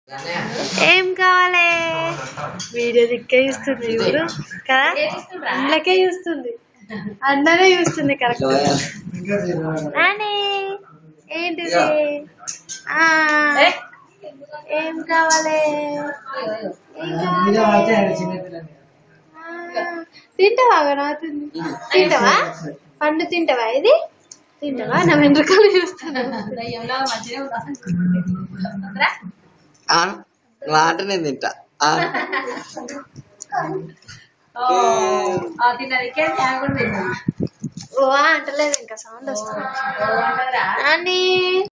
ఏం కావాలి వీడియో దిక్కే చూస్తుంది ఇప్పుడు కదా ఇంట్లోకే చూస్తుంది అందరే చూస్తుంది కరెక్ట్ అని ఏంటిది ఆ, ఏం కావాలి ఏం కావాలి ఆ, తింటావా గణపతిని? తింటావా పండు తింటావా ఇది తింటావా నా వెంట్రుకలు చూస్తున్నా ఆ, నువ్వు ఆట నేను తింటా ఆ, ఓ అంటలేదు ఇంకా సౌండ్ వస్తుంది అని